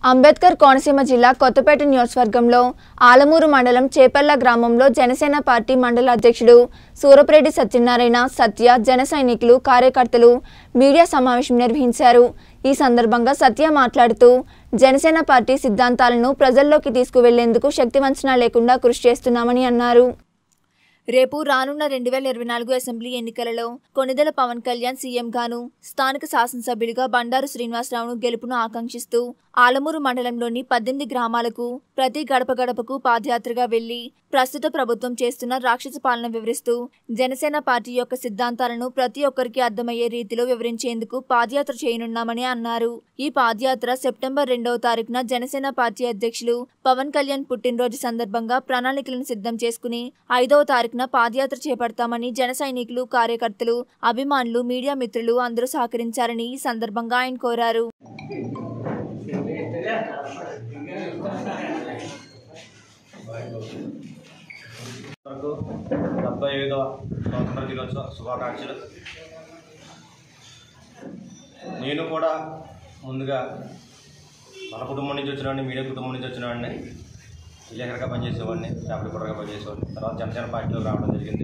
అంబేద్కర్ కోనసీమ జిల్లా కొత్తపేట నియోజకవర్గంలో ఆలమూరు మండలం చేపల్ల గ్రామంలో జనసేన పార్టీ మండల అధ్యక్షుడు సూరపురెడ్డి సత్యనారాయణ సత్య జన సైనికులు కార్యకర్తలు మీడియా సమావేశం నిర్వహించారు ఈ సందర్భంగా సత్య మాట్లాడుతూ జనసేన పార్టీ సిద్ధాంతాలను ప్రజల్లోకి తీసుకువెళ్లేందుకు శక్తివంచన లేకుండా కృషి చేస్తున్నామని అన్నారు రేపు రానున్న రెండు వేల ఇరవై నాలుగు అసెంబ్లీ ఎన్నికలలో కొనిదెల పవన్ కళ్యాణ్ సీఎం గాను స్థానిక శాసనసభ్యుడిగా బండారు శ్రీనివాసరావును గెలుపును ఆకాంక్షిస్తూ ఆలమూరు మండలంలోని పద్దెనిమిది గ్రామాలకు ప్రతి గడప గడపకు పాదయాత్రగా వెళ్లి ప్రస్తుత ప్రభుత్వం చేస్తున్న రాక్షస పాలన వివరిస్తూ జనసేన పార్టీ యొక్క సిద్ధాంతాలను ప్రతి ఒక్కరికి అర్థమయ్యే రీతిలో వివరించేందుకు పాదయాత్ర చేయనున్నామని అన్నారు ఈ పాదయాత్ర సెప్టెంబర్ రెండవ తారీఖున జనసేన పార్టీ అధ్యక్షులు పవన్ కళ్యాణ్ పుట్టినరోజు సందర్భంగా ప్రణాళికలను సిద్ధం చేసుకుని ఐదవ తారీఖున పాదయాత్ర చేపడతామని జన సైనికులు కార్యకర్తలు అభిమానులు మీడియా మిత్రులు అందరూ సహకరించారని ఈ సందర్భంగా ఆయన కోరారు వరకు డెబ్బై ఐదవ స్వాతంత్ర దినోత్సవ శుభాకాంక్షలు నేను కూడా ముందుగా మన కుటుంబం నుంచి వచ్చినవాడిని మీడియా కుటుంబం నుంచి వచ్చినవాడిని విలేకరుగా పనిచేసేవాడిని చేపల కుర్రగా పనిచేసేవాడిని తర్వాత జనసేన పార్టీలోకి రావడం జరిగింది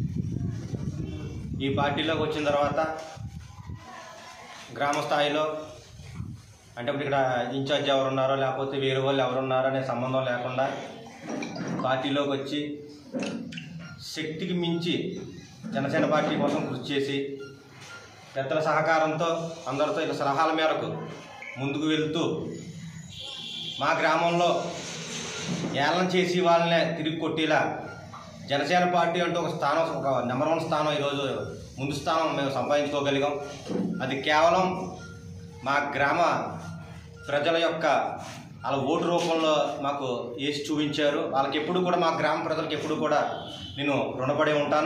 ఈ పార్టీలోకి వచ్చిన తర్వాత గ్రామ స్థాయిలో అంటే ఇప్పుడు ఇక్కడ ఇన్ఛార్జ్ ఎవరు ఉన్నారో లేకపోతే వేరే వాళ్ళు ఎవరున్నారో అనే సంబంధం లేకుండా పార్టీలోకి వచ్చి శక్తికి మించి జనసేన పార్టీ కోసం కృషి చేసి పెద్దల సహకారంతో అందరితో ఇలా సలహాల మేరకు ముందుకు వెళ్తూ మా గ్రామంలో ఏళ్ళం చేసి వాళ్ళనే తిరిగి కొట్టేలా జనసేన పార్టీ అంటూ ఒక స్థానం ఒక నెంబర్ వన్ స్థానం ఈరోజు ముందు స్థానం మేము సంపాదించుకోగలిగాం అది కేవలం మా గ్రామ ప్రజల యొక్క వాళ్ళ ఓటు రూపంలో మాకు వేసి చూపించారు వాళ్ళకి ఎప్పుడు కూడా మా గ్రామ ప్రజలకు ఎప్పుడు కూడా నేను రుణపడి ఉంటాను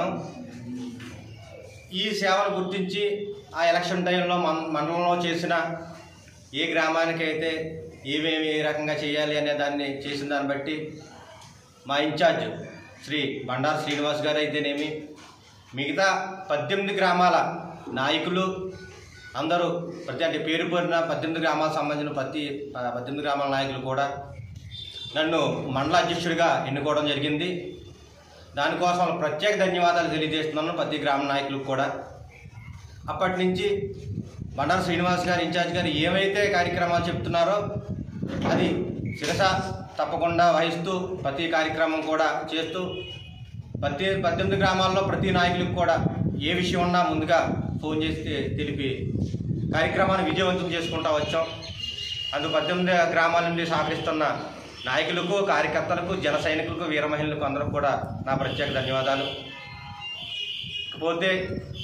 ఈ సేవను గుర్తించి ఆ ఎలక్షన్ టైంలో మన మండలంలో చేసిన ఏ గ్రామానికి అయితే ఏమేమి ఏ రకంగా చేయాలి అనే దాన్ని చేసిన దాన్ని బట్టి మా ఇన్ఛార్జ్ శ్రీ బండారు శ్రీనివాస్ గారు అయితేనేమి మిగతా పద్దెనిమిది గ్రామాల నాయకులు అందరూ ప్రతి అంటే పేరు పేరున పద్దెనిమిది గ్రామాలకు సంబంధించిన ప్రతి ప- పద్దెనిమిది గ్రామాల నాయకులు కూడా నన్ను మండల అధ్యక్షుడిగా ఎన్నుకోవడం జరిగింది దానికోసం వాళ్ళకి ప్రత్యేక ధన్యవాదాలు తెలియజేస్తున్నాను ప్రతి గ్రామ నాయకులకు కూడా అప్పటి నుంచి బండారు శ్రీనివాస్ గారు ఇన్ఛార్జ్ గారు ఏమైతే కార్యక్రమాలు చెప్తున్నారో అది శిరస తప్పకుండా వహిస్తూ ప్రతి కార్యక్రమం కూడా చేస్తూ ప్రతి పద్దెనిమిది గ్రామాల్లో ప్రతి నాయకులకు కూడా ఏ విషయం ఉన్నా ముందుగా ఫోన్ చేసి తె- తెలిపి కార్యక్రమాన్ని విజయవంతం చేసుకుంటూ వచ్చాం అందుకు పద్దెనిమిది గ్రామాల నుండి సహకరిస్తున్న నాయకులకు కార్యకర్తలకు జన సైనికులకు వీర మహిళలకు అందరికి కూడా నా ప్రత్యేక ధన్యవాదాలు ఇకపోతే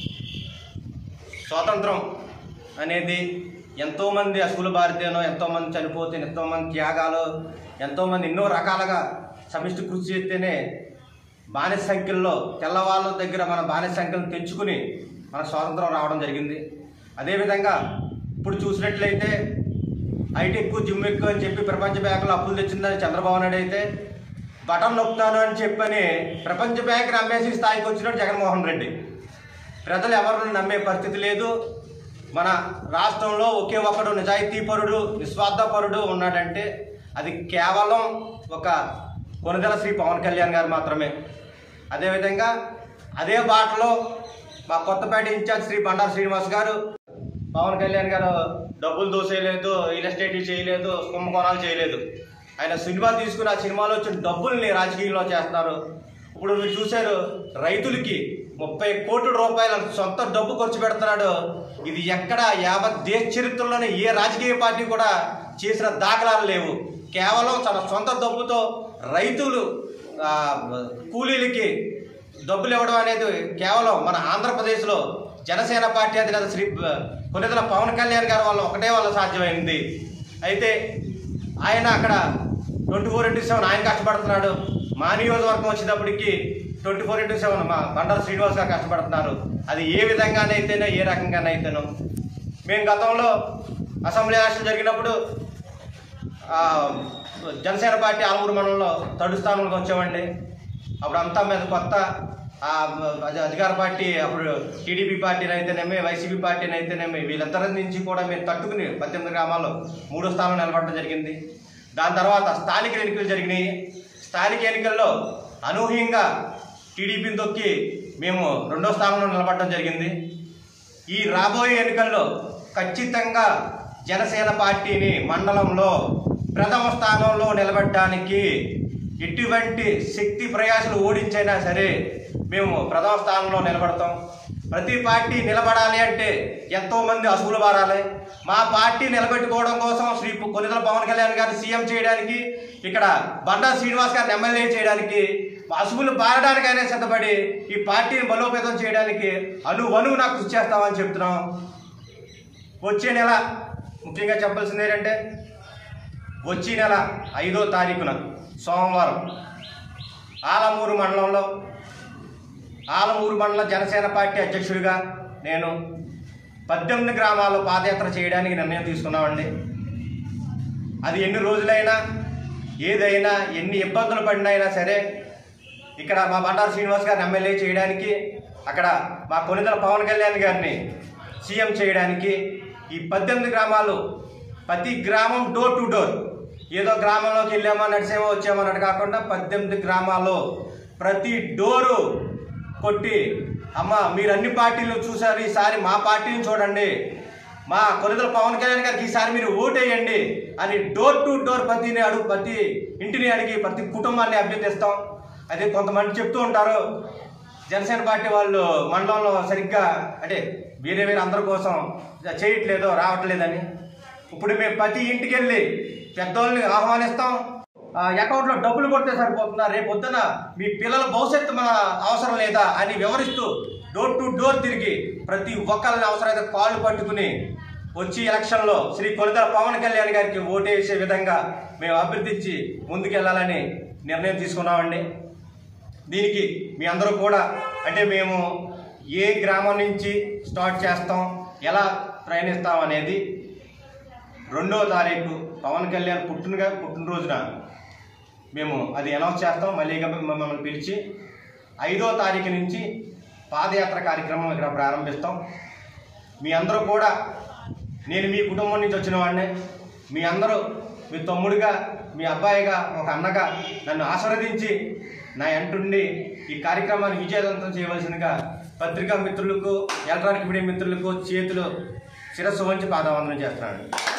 స్వాతంత్రం అనేది ఎంతోమంది అసుగుల భారతీయను ఎంతోమంది చనిపోతే ఎంతోమంది త్యాగాలు ఎంతోమంది ఎన్నో రకాలుగా సమిష్టి కృషి చేస్తేనే బానిస సంఖ్యల్లో తెల్లవాళ్ళ దగ్గర మన బానిస సంఖ్యలను తెంచుకుని మన స్వాతంత్రం రావడం జరిగింది అదేవిధంగా ఇప్పుడు చూసినట్లయితే ఐటీ ఎక్కువ జిమ్ ఎక్కువ అని చెప్పి ప్రపంచ బ్యాంకులో అప్పులు తెచ్చిందని చంద్రబాబు నాయుడు అయితే బటన్ నొక్కుతాను అని చెప్పని ప్రపంచ బ్యాంక్ నమ్మేసి స్థాయికి వచ్చినాడు జగన్మోహన్ రెడ్డి ప్రజలు ఎవరిని నమ్మే పరిస్థితి లేదు మన రాష్ట్రంలో ఒకే ఒకడు నిజాయితీపరుడు నిస్వార్థపరుడు ఉన్నాడంటే అది కేవలం ఒక కొనిదెల శ్రీ పవన్ కళ్యాణ్ గారు మాత్రమే అదేవిధంగా అదే బాటలో మా కొత్తపేట ఇన్ఛార్జ్ శ్రీ బండారు శ్రీనివాస్ గారు పవన్ కళ్యాణ్ గారు డబ్బులు దోసేయలేదు రియల్ ఎస్టేట్ చేయలేదు కుంభకోణాలు చేయలేదు ఆయన సినిమా తీసుకుని ఆ సినిమాలో వచ్చిన డబ్బుల్ని రాజకీయంలో చేస్తున్నారు ఇప్పుడు మీరు చూశారు రైతులకి ముప్పై కోట్ల రూపాయల సొంత డబ్బు ఖర్చు పెడుతున్నాడు ఇది ఎక్కడ యావత్ దేశ చరిత్రలోనే ఏ రాజకీయ పార్టీ కూడా చేసిన దాఖలాలు లేవు కేవలం తన సొంత డబ్బుతో రైతులు ఆ, కూలీలకి డబ్బులు ఇవ్వడం అనేది కేవలం మన ఆంధ్రప్రదేశ్లో జనసేన పార్టీ అధినేత శ్రీ కొన్నిదల పవన్ కళ్యాణ్ గారి వల్ల ఒకటే వల్ల సాధ్యమైంది అయితే ఆయన అక్కడ ట్వంటీ ఫోర్ ఇంటూ సెవెన్ ఆయన కష్టపడుతున్నాడు మా నియోజకవర్గం వచ్చేటప్పటికి ట్వంటీ ఫోర్ ఇంటూ సెవెన్ మా బండారు శ్రీనివాస్ గారు కష్టపడుతున్నారు అది ఏ విధంగానైతేనో ఏ రకంగానైతేనో మేము గతంలో అసెంబ్లీ ఎలక్షన్ జరిగినప్పుడు ఆ, జనసేన పార్టీ ఆలమూరు మండలంలో తడు స్థానంలోకి వచ్చామండి అప్పుడు అంతా మీద కొత్త ఆ అది అధికార పార్టీ అప్పుడు టీడీపీ పార్టీని అయితేనేమి వైసీపీ పార్టీని అయితేనేమి వీళ్ళందరి నుంచి కూడా మేము తట్టుకుని పద్దెనిమిది గ్రామాల్లో మూడో స్థానం నిలబడడం జరిగింది దాని తర్వాత స్థానిక ఎన్నికలు జరిగినాయి స్థానిక ఎన్నికల్లో అనూహ్యంగా టీడీపీని తొక్కి మేము రెండో స్థానంలో నిలబడడం జరిగింది ఈ రాబోయే ఎన్నికల్లో ఖచ్చితంగా జనసేన పార్టీని మండలంలో ప్రథమ స్థానంలో నిలబెట్టడానికి ఎటువంటి శక్తి ప్రయాసలు ఓడించైనా సరే మేము ప్రథమ స్థానంలో నిలబడతాం ప్రతి పార్టీ నిలబడాలి అంటే ఎంతో మంది అసువులు బారాలి మా పార్టీ నిలబెట్టుకోవడం కోసం శ్రీ కొనిదల పవన్ కళ్యాణ్ గారిని సీఎం చేయడానికి ఇక్కడ బండా శ్రీనివాస్ గారిని ఎమ్మెల్యే చేయడానికి అసువులు బారడానికైనా సిద్ధపడి ఈ పార్టీని బలోపేతం చేయడానికి అను వనువు నాకు కృషి చేస్తామని చెప్తున్నాం వచ్చే నెల ముఖ్యంగా చెప్పాల్సింది ఏంటంటే వచ్చే నెల ఐదో తారీఖున సోమవారం ఆలమూరు మండలంలో ఆలమూరు మండల జనసేన పార్టీ అధ్యక్షుడిగా నేను పద్దెనిమిది గ్రామాల్లో పాదయాత్ర చేయడానికి నిర్ణయం తీసుకున్నామండి అది ఎన్ని రోజులైనా ఏదైనా ఎన్ని ఇబ్బందులు పడినైనా సరే ఇక్కడ మా బండారు శ్రీనివాస్ గారిని ఎమ్మెల్యే చేయడానికి అక్కడ మా కొనిదల పవన్ కళ్యాణ్ గారిని సీఎం చేయడానికి ఈ పద్దెనిమిది గ్రామాలు ప్రతి గ్రామం డోర్ టు డోర్ ఏదో గ్రామంలోకి వెళ్ళామా నడిచేమో వచ్చామో అన్నట్టు కాకుండా పద్దెనిమిది గ్రామాల్లో ప్రతి డోరు కొట్టి అమ్మ మీరు అన్ని పార్టీలు చూసారు ఈసారి మా పార్టీని చూడండి మా కొనిదల పవన్ కళ్యాణ్ గారికి ఈసారి మీరు ఓటేయండి అని డోర్ టు డోర్ ప్రతిని అడుగు ప్రతి ఇంటిని అడిగి ప్రతి కుటుంబాన్ని అభ్యర్థిస్తాం అదే కొంతమంది చెప్తూ ఉంటారు జనసేన పార్టీ వాళ్ళు మండలంలో సరిగ్గా అంటే వేరే వేరే అందరి కోసం చేయట్లేదు రావట్లేదని ఇప్పుడు మేము ప్రతి ఇంటికి వెళ్ళి పెద్దోళ్ళని ఆహ్వానిస్తాం ఆ, అకౌంట్లో డబ్బులు కొడితే సరిపోతుందా రేపు పొద్దున మీ పిల్లల భవిష్యత్తు మన అవసరం లేదా అని వివరిస్తూ డోర్ టు డోర్ తిరిగి ప్రతి ఒక్కరిని అవసరమైతే కాళ్ళు పట్టుకుని వచ్చి ఎలక్షన్లో శ్రీ కొనిదల పవన్ కళ్యాణ్ గారికి ఓటేసే విధంగా మేము అభ్యర్థించి ముందుకెళ్ళాలని నిర్ణయం తీసుకున్నామండి దీనికి మీ అందరూ కూడా అంటే మేము ఏ గ్రామం నుంచి స్టార్ట్ చేస్తాం ఎలా ప్రయాణిస్తాం అనేది రెండో తారీఖు పవన్ కళ్యాణ్ పుట్టినగా పుట్టినరోజున మేము అది అనౌన్స్ చేస్తాం మళ్ళీ ఇక మమ్మల్ని పిలిచి ఐదో తారీఖు నుంచి పాదయాత్ర కార్యక్రమం ఇక్కడ ప్రారంభిస్తాం మీ అందరూ కూడా నేను మీ కుటుంబం నుంచి వచ్చిన వాడిని మీ అందరూ మీ తమ్ముడిగా మీ అబ్బాయిగా ఒక అన్నగా నన్ను ఆశీర్వదించి నా ఎంటుండి ఈ కార్యక్రమాన్ని విజయవంతం చేయవలసిందిగా పత్రికా మిత్రులకు ఎలక్ట్రానిక్ మీడియా మిత్రులకు చేతులు శిరస్సు వంచి పాదవందనం చేస్తున్నాను